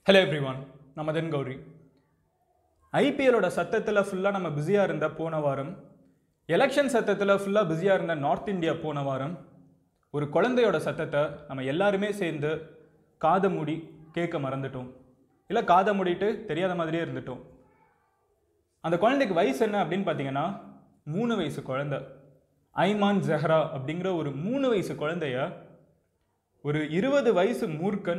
hello every one நம்ம தென் கௌரி ஐபிஎலோட சத்தத்தில் ஃபுல்லாக நம்ம பிஸியாக இருந்த போன வாரம் எலெக்ஷன் சத்தத்தில் ஃபுல்லாக பிஸியாக இருந்த நார்த் இந்தியா போன வாரம் ஒரு குழந்தையோட சத்தத்தை நம்ம எல்லாருமே சேர்ந்து காதை மூடி கேட்க மறந்துட்டோம் இல்லை காதை மூடிட்டு தெரியாத மாதிரியே இருந்துட்டோம் அந்த குழந்தைக்கு வயசு என்ன அப்படின்னு பார்த்தீங்கன்னா மூணு வயசு குழந்தை ஐமான் ஜெஹ்ரா அப்படிங்கிற ஒரு மூணு வயசு குழந்தைய ஒரு இருபது வயசு மூர்க்கன்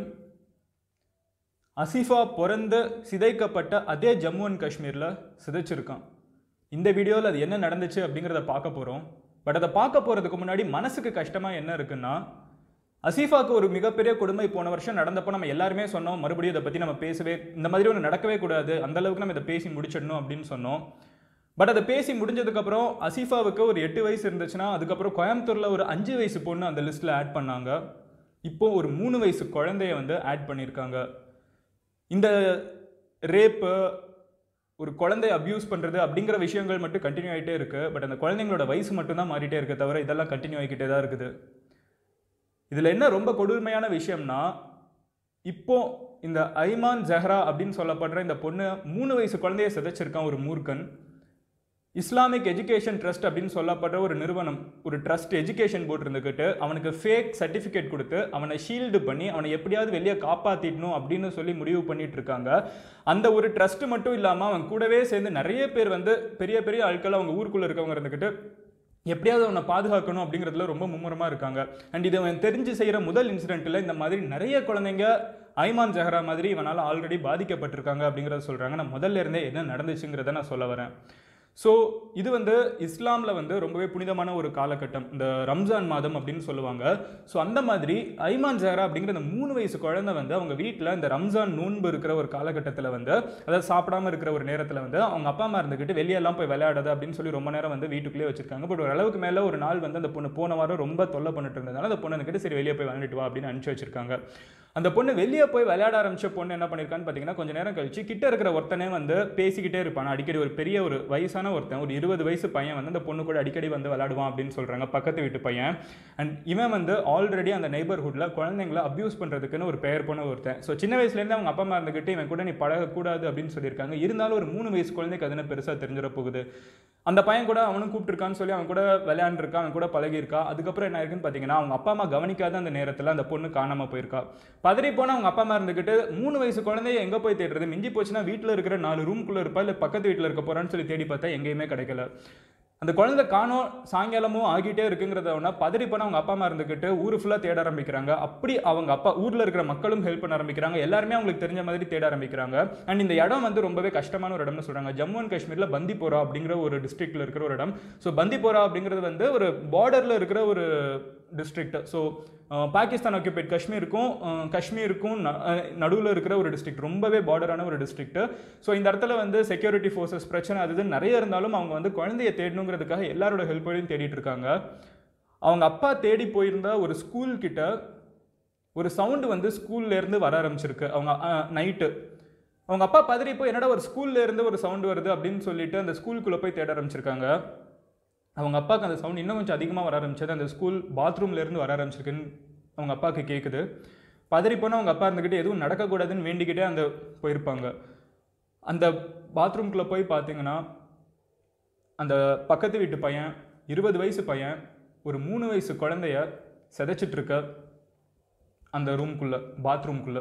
அசிஃபா பிறந்து சிதைக்கப்பட்ட அதே ஜம்மு அண்ட் காஷ்மீரில் சிதைச்சிருக்கான் இந்த வீடியோவில் அது என்ன நடந்துச்சு அப்படிங்கிறத பார்க்க போகிறோம் பட் அதை பார்க்க போகிறதுக்கு முன்னாடி மனசுக்கு கஷ்டமாக என்ன இருக்குன்னா அசீஃபாக்கு ஒரு மிகப்பெரிய கொடுமை போன வருஷம் நடந்தப்போ நம்ம எல்லாருமே சொன்னோம் மறுபடியும் இதை பற்றி நம்ம பேசவே இந்த மாதிரி ஒன்று நடக்கவே கூடாது அந்த அளவுக்கு நம்ம இதை பேசி முடிச்சிடணும் அப்படின்னு சொன்னோம் பட் அதை பேசி முடிஞ்சதுக்கப்புறம் அசீஃபாவுக்கு ஒரு எட்டு வயசு இருந்துச்சுன்னா அதுக்கப்புறம் கோயம்புத்தூரில் ஒரு அஞ்சு வயசு பொண்ணு அந்த லிஸ்ட்டில் ஆட் பண்ணாங்க இப்போ ஒரு மூணு வயசு குழந்தைய வந்து ஆட் பண்ணியிருக்காங்க இந்த ரேப்பு ஒரு குழந்தைய அப்யூஸ் பண்ணுறது அப்படிங்கிற விஷயங்கள் மட்டும் கண்டினியூ ஆகிட்டே இருக்குது பட் அந்த குழந்தைங்களோட வயசு மட்டும்தான் மாறிட்டே இருக்க தவிர இதெல்லாம் கண்டினியூ ஆகிக்கிட்டே தான் இருக்குது இதில் என்ன ரொம்ப கொடுமையான விஷயம்னா இப்போ இந்த ஐமான் ஜஹ்ரா அப்படின்னு சொல்லப்படுற இந்த பொண்ணு மூணு வயசு குழந்தைய சிதைச்சிருக்கான் ஒரு மூர்க்கன் இஸ்லாமிக் எஜுகேஷன் ட்ரஸ்ட் அப்படின்னு சொல்லப்படுற ஒரு நிறுவனம் ஒரு ட்ரஸ்ட் எஜுகேஷன் போர்டு இருந்துக்கிட்டு அவனுக்கு ஃபேக் சர்டிஃபிகேட் கொடுத்து அவனை ஷீல்டு பண்ணி அவனை எப்படியாவது வெளியே காப்பாற்றிடணும் அப்படின்னு சொல்லி முடிவு பண்ணிட்டு இருக்காங்க அந்த ஒரு ட்ரஸ்ட் மட்டும் இல்லாமல் அவன் கூடவே சேர்ந்து நிறைய பேர் வந்து பெரிய பெரிய ஆட்கள் அவங்க ஊருக்குள்ளே இருக்கவங்க இருந்துக்கிட்டு எப்படியாவது அவனை பாதுகாக்கணும் அப்படிங்கிறதுல ரொம்ப மும்முரமாக இருக்காங்க அண்ட் இதை அவன் தெரிஞ்சு செய்கிற முதல் இன்சிடென்ட்டில் இந்த மாதிரி நிறைய குழந்தைங்க ஐமான் ஜஹரா மாதிரி இவனால் ஆல்ரெடி பாதிக்கப்பட்டிருக்காங்க அப்படிங்கிறத சொல்கிறாங்க நான் முதல்ல இருந்தே என்ன நடந்துச்சுங்கிறத நான் சொல்ல வரேன் ஸோ இது வந்து இஸ்லாமில் வந்து ரொம்பவே புனிதமான ஒரு காலகட்டம் இந்த ரம்ஜான் மாதம் அப்படின்னு சொல்லுவாங்க ஸோ அந்த மாதிரி ஐமான் ஜஹரா அப்படிங்கிற இந்த மூணு வயசு குழந்தை வந்து அவங்க வீட்டில் இந்த ரம்ஜான் நோன்பு இருக்கிற ஒரு காலகட்டத்தில் வந்து அதாவது சாப்பிடாம இருக்கிற ஒரு நேரத்தில் வந்து அவங்க அப்பா அம்மா இருந்துக்கிட்டு வெளியெல்லாம் போய் விளையாடாது அப்படின்னு சொல்லி ரொம்ப நேரம் வந்து வீட்டுக்குள்ளேயே வச்சிருக்காங்க பட் ஒரு அளவுக்கு மேலே ஒரு நாள் வந்து அந்த பொண்ணு போன வாரம் ரொம்ப தொல்லை பண்ணிட்டு இருந்ததுனால அந்த பொண்ணு இருந்துக்கிட்டு சரி வெளியே போய் விளையாண்டுட்டு வா அப்படின்னு அனுப்பிச்சு வச்சிருக்காங்க அந்த பொண்ணு வெளியே போய் விளையாட ஆரம்பிச்ச பொண்ணு என்ன பண்ணியிருக்கான்னு பார்த்தீங்கன்னா கொஞ்சம் நேரம் கழிச்சு கிட்ட இருக்கிற ஒருத்தனே வந்து பேசிக்கிட்டே இருப்பான் அடிக்கடி ஒரு பெரிய ஒரு வயசான ஒருத்தன் ஒரு இருபது வயசு பையன் வந்து அந்த பொண்ணு கூட அடிக்கடி வந்து விளையாடுவான் அப்படின்னு சொல்கிறாங்க பக்கத்து வீட்டு பையன் அண்ட் இவன் வந்து ஆல்ரெடி அந்த நெய்பர்ஹுட்டில் குழந்தைங்களை அப்யூஸ் பண்ணுறதுக்குன்னு ஒரு பெயர் போன ஒருத்தன் ஸோ சின்ன வயசுலேருந்து அவங்க அப்பா அம்மா இருந்துக்கிட்டு இவன் கூட நீ பழகக்கூடாது அப்படின்னு சொல்லியிருக்காங்க இருந்தாலும் ஒரு மூணு வயசு குழந்தைக்கு அது என்ன பெருசாக தெரிஞ்சிட போகுது அந்த பையன் கூட அவனும் கூப்பிட்டுருக்கான்னு சொல்லி அவன் கூட விளையாண்டுருக்கான் அவன் கூட பழகியிருக்கா அதுக்கப்புறம் என்ன இருக்குன்னு பார்த்தீங்கன்னா அவங்க அப்பா அம்மா கவனிக்காத அந்த நேரத்தில் அந்த பொண்ணு காணாமல் போயிருக்கா பதறி போனால் அவங்க அப்பா அம்மா இருந்துக்கிட்டு மூணு வயசு குழந்தைய எங்கே போய் தேடுறது மிஞ்சி போச்சுன்னா வீட்டில் இருக்கிற நாலு ரூம்குள்ளே இருப்பா இல்லை பக்கத்து வீட்டில் இருக்க போகிறான்னு சொல்லி தேடி பார்த்தா எங்கேயுமே கிடைக்கல அந்த குழந்தை காணோம் சாயங்காலமும் ஆகிட்டே இருக்குங்கிறத ஒன்றா பதறி போன அவங்க அப்பா அம்மா இருந்துக்கிட்டு ஊர் ஃபுல்லாக தேட ஆரம்பிக்கிறாங்க அப்படி அவங்க அப்பா ஊரில் இருக்கிற மக்களும் ஹெல்ப் பண்ண ஆரம்பிக்கிறாங்க எல்லாருமே அவங்களுக்கு தெரிஞ்ச மாதிரி தேட ஆரம்பிக்கிறாங்க அண்ட் இந்த இடம் வந்து ரொம்பவே கஷ்டமான ஒரு இடம்னு சொல்கிறாங்க ஜம்மு அண்ட் காஷ்மீரில் பந்திப்போரா அப்படிங்கிற ஒரு டிஸ்ட்ரிக்டில் இருக்கிற ஒரு இடம் ஸோ பந்திப்போரா அப்படிங்கிறது வந்து ஒரு பார்டரில் இருக்கிற ஒரு டிஸ்ட்ரிக்ட் ஸோ பாகிஸ்தான் ஆக்கியபைட் காஷ்மீருக்கும் அஹ், காஷ்மீருக்கும் நடுவில் இருக்கிற ஒரு டிஸ்ட்ரிக்ட் ரொம்பவே பார்டரான ஒரு டிஸ்ட்ரிக்ட் ஸோ இந்த இடத்துல வந்து செக்யூரிட்டி ஃபோர்ஸஸ் பிரச்சனை அது இதுன்னு நிறைய இருந்தாலும் அவங்க வந்து குழந்தைய தேடணுங்கிறதுக்காக எல்லாரோட ஹெல்ப்பையும் தேடிட்டு இருக்காங்க அவங்க அப்பா தேடி போயிருந்த ஒரு ஸ்கூல் கிட்ட ஒரு சவுண்டு வந்து ஸ்கூல்ல இருந்து வர ஆரம்பிச்சிருக்கு அவங்க நைட்டு அவங்க அப்பா பதறி போய் என்னடா ஒரு ஸ்கூல்ல இருந்து ஒரு சவுண்டு வருது அப்படின்னு சொல்லிட்டு அந்த ஸ்கூலுக்குள்ளே போய் தேட ஆரம்பிச்சிருக்காங்க அவங்க அப்பாவுக்கு அந்த சவுண்ட் இன்னும் கொஞ்சம் அதிகமாக வர ஆரம்பிச்சது அந்த ஸ்கூல் பாத்ரூம்ல இருந்து வர ஆரம்பிச்சிருக்குன்னு அவங்க அப்பாவுக்கு கேட்குது பதறி போனால் அவங்க அப்பா இருந்துக்கிட்டு எதுவும் நடக்கக்கூடாதுன்னு வேண்டிக்கிட்டே அந்த போயிருப்பாங்க அந்த பாத்ரூம்குள்ளே போய் பார்த்தீங்கன்னா அந்த பக்கத்து வீட்டு பையன் இருபது வயசு பையன் ஒரு மூணு வயசு குழந்தைய சிதைச்சிட்டு இருக்க அந்த ரூம்குள்ளே பாத்ரூம்குள்ளே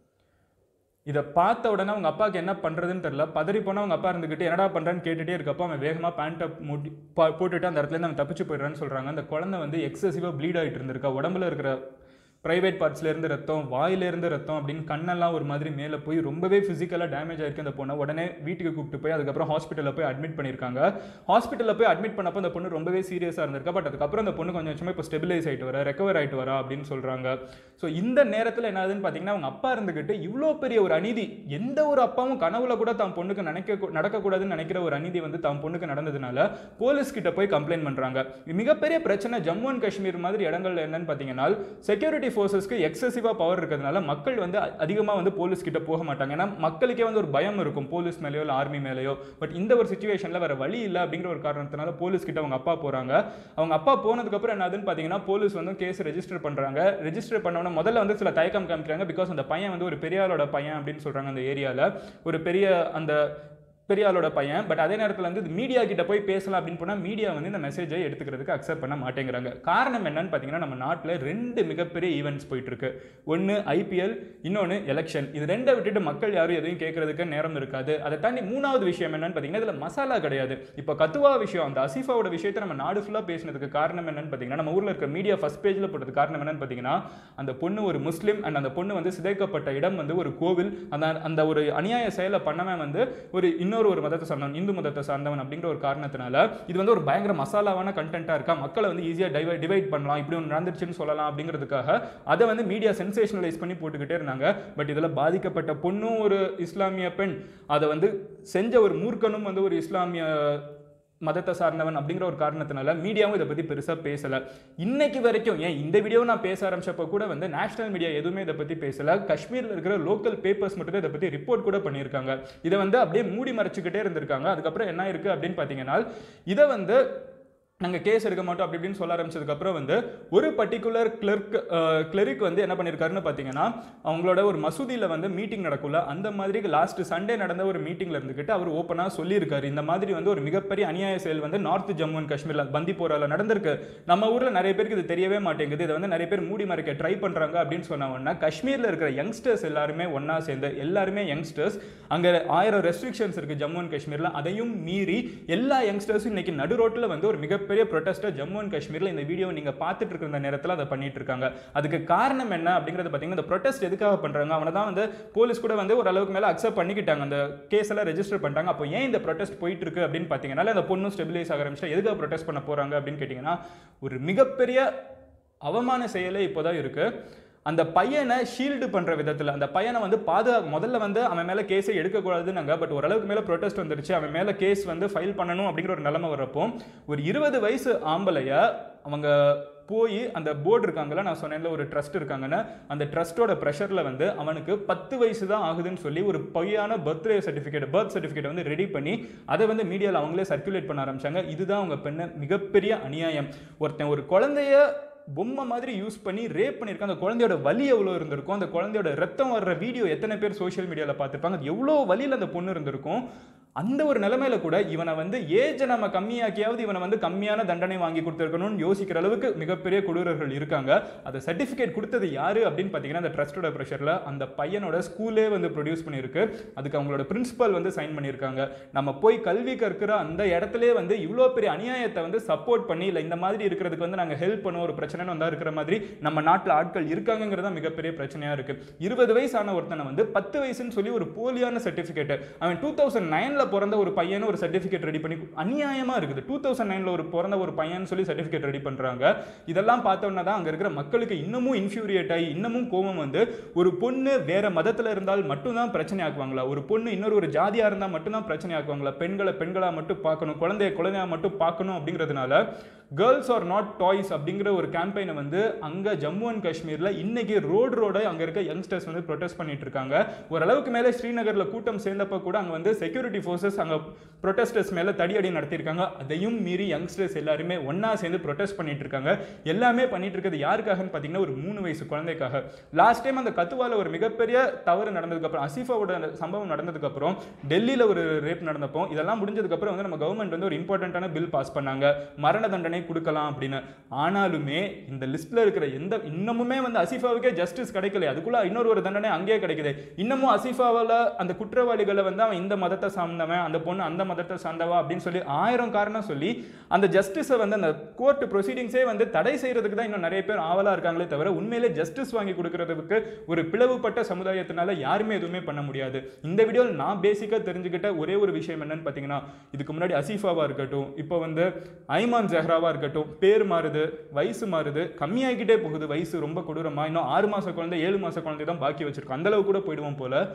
இதை பார்த்த உடனே அவங்க அப்பாவுக்கு என்ன பண்ணுறதுன்னு தெரில பதறி போனால் அவங்க அப்பா இருந்துக்கிட்டு என்னடா பண்ணுறான்னு கேட்டுகிட்டே இருக்கப்போ அவன் வேகமாக பேண்ட்டை மூட்டி பா போட்டுட்டு அந்த இடத்துலேருந்து அவன் தப்பிச்சு போயிடுறான்னு சொல்கிறாங்க அந்த குழந்தை வந்து எக்ஸசிவாக ப்ளீட் ஆகிட்டு இருந்திருக்கா உடம்புல இருக்கிற ப்ரைவேட் பார்ட்ஸ்லேருந்து ரத்தம் வாயிலேருந்து ரத்தம் அப்படின்னு கண்ணெல்லாம் ஒரு மாதிரி மேலே போய் ரொம்பவே ஃபிசிக்கலாக டேமேஜ் ஆயிருக்கு அந்த பொண்ணை உடனே வீட்டுக்கு கூப்பிட்டு போய் அதுக்கப்புறம் ஹாஸ்பிட்டலில் போய் அட்மிட் பண்ணியிருக்காங்க ஹாஸ்பிட்டலில் போய் அட்மிட் பண்ணப்போ அந்த பொண்ணு ரொம்பவே சீரியஸாக இருந்திருக்கா பட் அதுக்கப்புறம் அந்த பொண்ணு கொஞ்சம் கொஞ்சமாக இப்போ ஸ்டெபிலைஸ் ஆகிட்டு வர ரெக்கவர் ஆகிட்டு வரா அப்படின்னு சொல்கிறாங்க ஸோ இந்த நேரத்தில் என்ன ஆகுதுன்னு பார்த்தீங்கன்னா அவங்க அப்பா இருந்துக்கிட்டு இவ்வளோ பெரிய ஒரு அநீதி எந்த ஒரு அப்பாவும் கனவுல கூட தான் பொண்ணுக்கு நினைக்க நடக்கக்கூடாதுன்னு நினைக்கிற ஒரு அநீதி வந்து தான் பொண்ணுக்கு நடந்ததுனால போலீஸ் கிட்ட போய் கம்ப்ளைண்ட் பண்ணுறாங்க மிகப்பெரிய பிரச்சனை ஜம்மு அண்ட் காஷ்மீர் மாதிரி இடங்கள்ல என்னன்னு பார்த்தீங்கன்னா செக்யூரிட்டி ஃபோர்ஸஸ்க்கு எக்ஸசிவாக பவர் இருக்கிறதுனால மக்கள் வந்து அதிகமாக வந்து போலீஸ் கிட்ட போக மாட்டாங்க ஏன்னா மக்களுக்கே வந்து ஒரு பயம் இருக்கும் போலீஸ் மேலேயோ இல்லை ஆர்மி மேலேயோ பட் இந்த ஒரு சுச்சுவேஷனில் வேற வழி இல்லை அப்படிங்கிற ஒரு காரணத்தினால போலீஸ் கிட்ட அவங்க அப்பா போகிறாங்க அவங்க அப்பா போனதுக்கப்புறம் என்னதுன்னு பார்த்தீங்கன்னா போலீஸ் வந்து கேஸ் ரெஜிஸ்டர் பண்ணுறாங்க ரெஜிஸ்டர் பண்ணவொடனே முதல்ல வந்து சில தயக்கம் காமிக்கிறாங்க பிகாஸ் அந்த பையன் வந்து ஒரு பெரியாரோட பையன் அப்படின்னு சொல்கிறாங்க அந்த ஏரியாவில் ஒரு பெரிய அந்த பெரிய ஆளோட பையன் பட் அதே நேரத்தில் வந்து மீடியா கிட்ட போய் பேசலாம் அப்படின்னு போனால் மீடியா வந்து இந்த மெசேஜை எடுத்துக்கிறதுக்கு அக்செப்ட் பண்ண மாட்டேங்கிறாங்க காரணம் என்னன்னு பார்த்தீங்கன்னா நம்ம நாட்டில் ரெண்டு மிகப்பெரிய ஈவெண்ட்ஸ் போயிட்டு இருக்கு ஒன்று ஐபிஎல் இன்னொன்று எலெக்ஷன் இது ரெண்டை விட்டுட்டு மக்கள் யாரும் எதையும் கேட்கறதுக்கு நேரம் இருக்காது அதை தாண்டி மூணாவது விஷயம் என்னன்னு பார்த்தீங்கன்னா இதில் மசாலா கிடையாது இப்போ கத்துவா விஷயம் அந்த அசிஃபாவோட விஷயத்தை நம்ம நாடு ஃபுல்லாக பேசினதுக்கு காரணம் என்னன்னு பார்த்தீங்கன்னா நம்ம ஊரில் இருக்க மீடியா ஃபர்ஸ்ட் பேஜில் போட்டது காரணம் என்னன்னு பார்த்தீங்கன்னா அந்த பொண்ணு ஒரு முஸ்லீம் அண்ட் அந்த பொண்ணு வந்து சிதைக்கப்பட்ட இடம் வந்து ஒரு கோவில் அந்த அந்த ஒரு அநியாய செயலை பண்ணவன் வந்து ஒரு இன்னொரு ஒரு மதத்தை சார்ந்தவன் இந்து மதத்தை சார்ந்தவன் அப்படிங்கிற ஒரு காரணத்தினால இது வந்து ஒரு பயங்கர மசாலாவான கண்டென்ட்டாக இருக்கா மக்களை வந்து ஈஸியாக டிவைட் டிவைட் பண்ணலாம் இப்படி ஒன்று நடந்துருச்சுன்னு சொல்லலாம் அப்படிங்கிறதுக்காக அதை வந்து மீடியா சென்சேஷனலைஸ் பண்ணி போட்டுக்கிட்டே இருந்தாங்க பட் இதில் பாதிக்கப்பட்ட பொண்ணும் ஒரு இஸ்லாமிய பெண் அதை வந்து செஞ்ச ஒரு மூர்க்கனும் வந்து ஒரு இஸ்லாமிய மதத்தை சார்ந்தவன் அப்படிங்கிற ஒரு காரணத்தினால மீடியாவும் இதை பற்றி பெருசாக பேசலை இன்னைக்கு வரைக்கும் ஏன் இந்த வீடியோ நான் பேச ஆரம்பிச்சப்போ கூட வந்து நேஷனல் மீடியா எதுவுமே இதை பற்றி பேசலை காஷ்மீரில் இருக்கிற லோக்கல் பேப்பர்ஸ் மட்டும் தான் இதை பற்றி ரிப்போர்ட் கூட பண்ணியிருக்காங்க இதை வந்து அப்படியே மூடி மறைச்சிக்கிட்டே இருந்திருக்காங்க அதுக்கப்புறம் என்ன இருக்குது அப்படின்னு பார்த்தீங்கன்னா இதை வந்து நாங்கள் கேஸ் எடுக்க மாட்டோம் அப்படி இப்படின்னு சொல்ல ஆரம்பிச்சதுக்கப்புறம் வந்து ஒரு பர்டிகுலர் கிளர்க் கிளரிக் வந்து என்ன பண்ணியிருக்காருன்னு பார்த்தீங்கன்னா அவங்களோட ஒரு மசூதியில் வந்து மீட்டிங் நடக்கும்ல அந்த மாதிரி லாஸ்ட் சண்டே நடந்த ஒரு மீட்டிங்கில் இருந்துக்கிட்டு அவர் ஓப்பனாக சொல்லியிருக்காரு இந்த மாதிரி வந்து ஒரு மிகப்பெரிய அநியாய செயல் வந்து நார்த் ஜம்மு அண்ட் காஷ்மீரில் பந்திப்போரால நடந்திருக்கு நம்ம ஊரில் நிறைய பேருக்கு இது தெரியவே மாட்டேங்குது இதை வந்து நிறைய பேர் மூடி மறைக்க ட்ரை பண்ணுறாங்க அப்படின்னு சொன்ன உடனே காஷ்மீரில் இருக்கிற யங்ஸ்டர்ஸ் எல்லாருமே ஒன்றா சேர்ந்து எல்லாருமே யங்ஸ்டர்ஸ் அங்கே ஆயிரம் ரெஸ்ட்ரிக்ஷன்ஸ் இருக்குது ஜம்மு அண்ட் காஷ்மீரில் அதையும் மீறி எல்லா யங்ஸ்டர்ஸும் இன்னைக்கு நடு ரோட்டில் வந்து ஒரு மிகப்பெரிய ப்ரொட்டஸ்ட்டை ஜம்மு அண்ட் காஷ்மீரில் இந்த வீடியோ நீங்கள் பார்த்துட்டு இருக்கிற இந்த நேரத்தில் அதை பண்ணிட்டு இருக்காங்க அதுக்கு காரணம் என்ன அப்படிங்கிறது பார்த்தீங்கன்னா இந்த ப்ரொட்டஸ்ட் எதுக்காக பண்ணுறாங்க அவனை தான் வந்து போலீஸ் கூட வந்து ஒரு அளவுக்கு மேலே அக்செப்ட் பண்ணிக்கிட்டாங்க அந்த கேஸ் எல்லாம் ரெஜிஸ்டர் பண்ணிட்டாங்க அப்போ ஏன் இந்த ப்ரொட்டஸ்ட் போயிட்டு இருக்கு அப்படின்னு பார்த்தீங்கன்னா அந்த பொண்ணும் ஸ்டெபிலைஸ் ஆக ஆரம்பிச்சா எதுக்காக ப்ரொட்டஸ்ட் பண்ண போகிறாங்க அப்படின்னு கேட்டிங்கன்னா ஒரு மிகப்பெரிய அவமான செயலே இப்போதான் இருக்கு அந்த பையனை ஷீல்டு பண்ற விதத்துல அந்த பையனை வந்து பாதுகா முதல்ல வந்து அவன் மேல கேஸை எடுக்கக்கூடாதுன்னாங்க பட் ஓரளவுக்கு மேல ப்ரொட்டஸ்ட் வந்துருச்சு அவன் மேல கேஸ் வந்து ஃபைல் பண்ணணும் அப்படிங்கிற ஒரு நிலைமை வரப்போ ஒரு இருபது வயசு ஆம்பளைய அவங்க போய் அந்த போர்டு இருக்காங்கல்ல நான் சொன்னேன்ல ஒரு ட்ரஸ்ட் இருக்காங்கன்னு அந்த ட்ரஸ்ட்டோட ப்ரெஷரில் வந்து அவனுக்கு பத்து வயசு தான் ஆகுதுன்னு சொல்லி ஒரு பொய்யான பர்த்டே சர்டிஃபிகேட் பர்த் சர்டிஃபிகேட் வந்து ரெடி பண்ணி அதை வந்து மீடியாவில் அவங்களே சர்க்குலேட் பண்ண ஆரம்பிச்சாங்க இதுதான் அவங்க பெண்ண மிகப்பெரிய அநியாயம் ஒருத்தன் ஒரு குழந்தைய பொம்மை மாதிரி யூஸ் பண்ணி ரேப் பண்ணியிருக்காங்க அந்த குழந்தையோட வலி எவ்வளோ இருந்திருக்கும் அந்த குழந்தையோட ரத்தம் வர்ற வீடியோ எத்தனை பேர் சோஷியல் மீடியாவில் பார்த்துருப்பாங்க அது எவ்வளோ வலியில் அந்த பொண்ணு இருந்திருக்கும் அந்த ஒரு நிலைமையில கூட இவனை வந்து ஏஜை நம்ம கம்மியாக்கியாவது இவனை வந்து கம்மியான தண்டனை வாங்கி கொடுத்துருக்கணும்னு யோசிக்கிற அளவுக்கு மிகப்பெரிய கொடூரர்கள் இருக்காங்க அதை சர்டிஃபிகேட் கொடுத்தது யாரு அப்படின்னு பார்த்தீங்கன்னா அந்த ட்ரஸ்டோட ப்ரெஷரில் அந்த பையனோட ஸ்கூலே வந்து ப்ரொடியூஸ் பண்ணியிருக்கு அதுக்கு அவங்களோட பிரின்சிபல் வந்து சைன் பண்ணியிருக்காங்க நம்ம போய் கல்வி கற்கிற அந்த இடத்துல வந்து இவ்வளோ பெரிய அநியாயத்தை வந்து சப்போர்ட் பண்ணி இல்லை இந்த மாதிரி இருக்கிறதுக்கு வந்து நாங்கள் ஹெல்ப் பண்ணுவோம் ஒரு பிரச்சனைன்னு வந்தா இருக்கிற மாதிரி நம்ம நாட்டில் ஆட்கள் இருக்காங்கிறது தான் மிகப்பெரிய பிரச்சனையாக இருக்கு இருபது வயசான ஒருத்தனை வந்து பத்து வயசுன்னு சொல்லி ஒரு போலியான சர்டிஃபிகேட் அவன் டூ தௌசண்ட் நைனில் பிறந்த ஒரு பையனும் ஒரு சர்டிஃபிகேட் ரெடி பண்ணி அநியாயமாக இருக்குது டூ தௌசண்ட் நைனில் ஒரு பிறந்த ஒரு பையன் சொல்லி சர்டிஃபிகேட் ரெடி பண்ணுறாங்க இதெல்லாம் பார்த்தோன்னா தான் அங்கே இருக்கிற மக்களுக்கு இன்னமும் இன்ஃபியூரியேட் ஆகி இன்னமும் கோபம் வந்து ஒரு பொண்ணு வேற மதத்தில் இருந்தால் மட்டும்தான் பிரச்சனை ஆக்குவாங்களா ஒரு பொண்ணு இன்னொரு ஒரு ஜாதியாக இருந்தால் மட்டும்தான் பிரச்சனை ஆக்குவாங்களா பெண்களை பெண்களாக மட்டும் பார்க்கணும் குழந்தைய குழந்தையா மட்டும் பார்க்கணும் அப்படிங்கிறதுனால கேர்ள்ஸ் ஆர் நாட் டாய்ஸ் அப்படிங்கிற ஒரு கேம்பெயினை வந்து அங்கே ஜம்மு அண்ட் காஷ்மீரில் இன்னைக்கு ரோடு ரோட அங்கே இருக்க யங்ஸ்டர்ஸ் வந்து ப்ரொடெஸ்ட் பண்ணிட்டு இருக்காங்க ஓரளவுக்கு மேலே ஸ்ரீநகரில் கூட்டம் சேர்ந்தப்ப கூட அங்கே வந்து செக்யூரிட்டி ஃபோர்ஸஸ் அங்கே ப்ரொட்டஸ்டர்ஸ் மேலே தடியடி நடத்தியிருக்காங்க அதையும் மீறி யங்ஸ்டர்ஸ் எல்லாருமே ஒன்றா சேர்ந்து ப்ரொட்டஸ்ட் பண்ணிட்டு இருக்காங்க எல்லாமே பண்ணிட்டு இருக்கிறது யாருக்காகன்னு பார்த்தீங்கன்னா ஒரு மூணு வயசு குழந்தைக்காக லாஸ்ட் டைம் அந்த கத்துவால ஒரு மிகப்பெரிய தவறு நடந்ததுக்கப்புறம் அசிஃபாவோட அந்த சம்பவம் நடந்ததுக்கப்புறம் டெல்லியில் ஒரு ரேப் நடந்தப்போ இதெல்லாம் முடிஞ்சதுக்கப்புறம் வந்து நம்ம கவர்மெண்ட் வந்து ஒரு இம்பார்ட்டண்ட்டான பில் பாஸ் பண்ணாங்க மரண தண்டனை கொடுக்கலாம் அப்படின்னு ஆனாலுமே இந்த லிஸ்ட்ல இருக்கிற எந்த இன்னமுமே வந்து அசிஃபாவுக்கே ஜஸ்டிஸ் கிடைக்கல அதுக்குள்ள இன்னொரு ஒரு தண்டனை அங்கேயே கிடைக்குது இன்னமும் அசிஃபாவில் அந்த குற்றவாளிகளை வந்து அவன் இந்த மதத்தை சார்ந்தவன் அந்த பொண்ணு அந்த மதத்தை சார்ந்தவா அப்படின்னு சொல்லி ஆயிரம் காரணம் சொல்லி அந்த ஜஸ்டிஸை வந்து அந்த கோர்ட் ப்ரொசீடிங்ஸே வந்து தடை செய்யறதுக்கு தான் இன்னும் நிறைய பேர் ஆவலா இருக்காங்களே தவிர உண்மையிலே ஜஸ்டிஸ் வாங்கி கொடுக்கறதுக்கு ஒரு பிளவுபட்ட சமுதாயத்தினால யாருமே எதுவுமே பண்ண முடியாது இந்த வீடியோவில் நான் பேசிக்காக தெரிஞ்சுக்கிட்ட ஒரே ஒரு விஷயம் என்னன்னு பார்த்தீங்கன்னா இதுக்கு முன்னாடி அசீஃபாவா இருக்கட்டும் இப்போ வந்து ஐமான் ஜஹ்ராவா இருக்கட்டும் பேர் மாறுது வயசு மாறுது கம்மியாகிக்கிட்டே போகுது வயசு ரொம்ப கொடூரமா இன்னும் ஆறு மாச குழந்தை ஏழு மாச குழந்தை தான் பாக்கி வச்சிருக்கோம் அந்த அளவு கூட போயிடுவோம் போல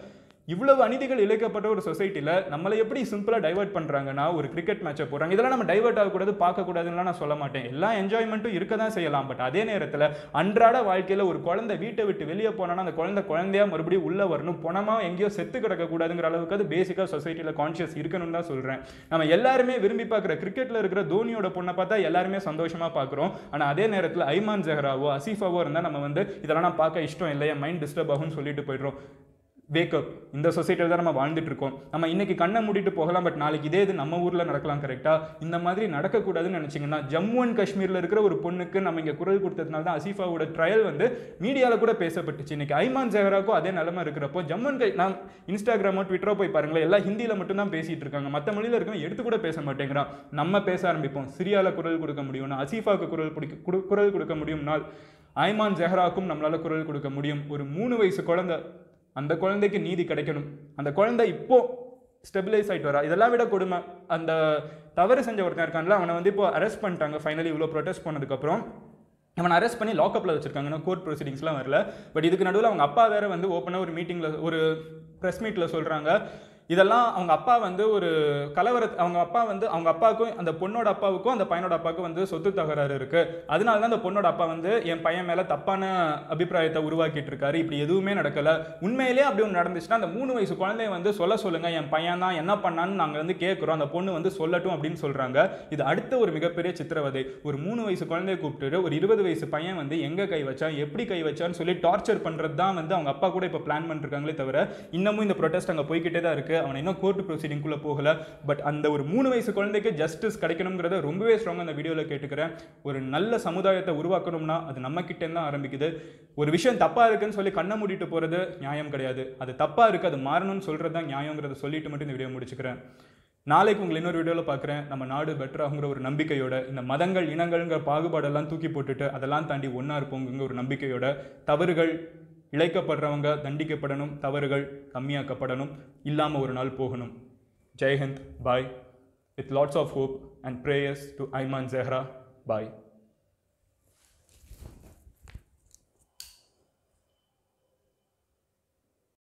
இவ்வளவு அநீதிகள் இழைக்கப்பட்ட ஒரு சொசைட்டில நம்மளை எப்படி சிம்பிளா டைவர்ட் பண்றாங்கன்னா ஒரு கிரிக்கெட் மேட்சை போறாங்க இதெல்லாம் நம்ம டைவர்ட் ஆகக்கூடாது பார்க்கக்கூடாதுன்னு நான் சொல்ல மாட்டேன் எல்லா என்ஜாய்மெண்ட்டும் இருக்க தான் செய்யலாம் பட் அதே நேரத்துல அன்றாட வாழ்க்கையில ஒரு குழந்தை வீட்டை விட்டு வெளியே போனானா அந்த குழந்தை குழந்தையா மறுபடியும் உள்ள வரணும் பணமா எங்கேயோ செத்து கிடக்க கூடாதுங்கிற அளவுக்கு அது பேசிக்கா சொசைட்டில கான்சியஸ் இருக்கணும்னு தான் சொல்றேன் நம்ம எல்லாருமே விரும்பி பார்க்குற கிரிக்கெட்ல இருக்கிற தோனியோட பொண்ணை பார்த்தா எல்லாருமே சந்தோஷமா பார்க்குறோம் ஆனா அதே நேரத்துல ஐமான் ஜெஹராவோ அசீஃபாவோ இருந்தா நம்ம வந்து இதெல்லாம் நான் பார்க்க இஷ்டம் இல்லை என் மைண்ட் டிஸ்டர்ப் ஆகும்னு சொல்லிட்டு போயிடுறோம் வேக்கப் இந்த சொசைட்டியில் தான் நம்ம வாழ்ந்துட்டு இருக்கோம் நம்ம இன்னைக்கு கண்ணை மூடிட்டு போகலாம் பட் நாளைக்கு இதே இது நம்ம ஊரில் நடக்கலாம் கரெக்டா இந்த மாதிரி நடக்கக்கூடாதுன்னு நினச்சிங்கன்னா ஜம்மு அண்ட் காஷ்மீரில் இருக்கிற ஒரு பொண்ணுக்கு நம்ம இங்கே குரல் கொடுத்ததுனால தான் அசீஃபாவோட ட்ரையல் வந்து மீடியாவில் கூட பேசப்பட்டுச்சு இன்னைக்கு ஐமான் ஜெஹராக்கும் அதே நிலைமை இருக்கிறப்போ ஜம்மு அண்ட் கா- நான் இன்ஸ்டாகிராமோ ட்விட்டரோ போய் பாருங்களேன் எல்லாம் ஹிந்தியில் மட்டும் தான் பேசிட்டு இருக்காங்க மற்ற மொழியில் இருக்கவங்க எடுத்து கூட பேச மாட்டேங்கிறான் நம்ம பேச ஆரம்பிப்போம் சிரியால குரல் கொடுக்க முடியும்னா அசீஃபாவுக்கு குரல் பிடிக்க குடு- குரல் கொடுக்க முடியும்னால் ஐமான் ஜெஹராக்கும் நம்மளால குரல் கொடுக்க முடியும் ஒரு மூணு வயசு குழந்தை அந்த குழந்தைக்கு நீதி கிடைக்கணும் அந்த குழந்தை இப்போ ஸ்டெபிலைஸ் ஆயிட்டு வரா இதெல்லாம் விட கொடுமை அந்த தவறு செஞ்ச ஒருத்தன் இருக்கான்ல அவனை வந்து இப்போ அரெஸ்ட் பண்ணிட்டாங்க ஃபைனலி இவ்வளோ ப்ரொடெஸ்ட் பண்ணதுக்கப்புறம் அவனை அரெஸ்ட் பண்ணி லாக்அப்பில் வச்சிருக்காங்க கோர்ட் ப்ரொசீடிங்ஸ்லாம் வரல பட் இதுக்கு நடுவில் அவங்க அப்பா வேற வந்து ஓப்பனாக ஒரு மீட்டிங்கில் ஒரு ப்ரெஸ் மீட்டில் சொல்கிறாங்க இதெல்லாம் அவங்க அப்பா வந்து ஒரு கலவர அவங்க அப்பா வந்து அவங்க அப்பாவுக்கும் அந்த பொண்ணோட அப்பாவுக்கும் அந்த பையனோட அப்பாவுக்கும் வந்து சொத்து தகராறு இருக்கு அதனால தான் அந்த பொண்ணோட அப்பா வந்து என் பையன் மேல தப்பான அபிப்பிராயத்தை உருவாக்கிட்டு இருக்காரு இப்படி எதுவுமே நடக்கல உண்மையிலேயே அப்படி ஒன்று நடந்துச்சுன்னா அந்த மூணு வயசு குழந்தைய வந்து சொல்ல சொல்லுங்க என் பையன் தான் என்ன பண்ணான்னு நாங்க வந்து கேட்குறோம் அந்த பொண்ணு வந்து சொல்லட்டும் அப்படின்னு சொல்றாங்க இது அடுத்த ஒரு மிகப்பெரிய சித்திரவதை ஒரு மூணு வயசு குழந்தைய கூப்பிட்டு ஒரு இருபது வயசு பையன் வந்து எங்க கை வச்சான் எப்படி கை வச்சான்னு சொல்லி டார்ச்சர் பண்றது தான் வந்து அவங்க அப்பா கூட இப்போ பிளான் பண்ணிருக்காங்களே தவிர இன்னமும் இந்த ப்ரொடெஸ்ட் அங்கே போய்கிட்டே தான் இருக்கு அவன் இன்னும் கோர்ட் ப்ரொசீடிங்குள்ளே போகல பட் அந்த ஒரு மூணு வயசு குழந்தைக்கு ஜஸ்டிஸ் கிடைக்கணுங்கிறத ரொம்பவே ஸ்ட்ராங்காக அந்த வீடியோவில் கேட்டுக்கிறேன் ஒரு நல்ல சமுதாயத்தை உருவாக்கணும்னா அது நம்ம கிட்டே தான் ஆரம்பிக்குது ஒரு விஷயம் தப்பா இருக்குன்னு சொல்லி கண்ணை மூடிட்டு போறது நியாயம் கிடையாது அது தப்பா இருக்கு அது மாறணும்னு சொல்றது தான் நியாயங்கிறத சொல்லிட்டு மட்டும் இந்த வீடியோ முடிச்சுக்கிறேன் நாளைக்கு உங்களை இன்னொரு வீடியோவில் பார்க்குறேன் நம்ம நாடு பெட்டர் ஆகுங்கிற ஒரு நம்பிக்கையோட இந்த மதங்கள் இனங்கள்ங்கிற பாகுபாடெல்லாம் தூக்கி போட்டுட்டு அதெல்லாம் தாண்டி ஒன்றா இருப்போங்கிற ஒரு நம்பிக்கையோட தவறுகள் இழைக்கப்படுறவங்க தண்டிக்கப்படணும் தவறுகள் கம்மியாக்கப்படணும் இல்லாமல் ஒரு நாள் போகணும் ஜெய்ஹிந்த் bye with lots of hope and prayers to Aiman Zehra bye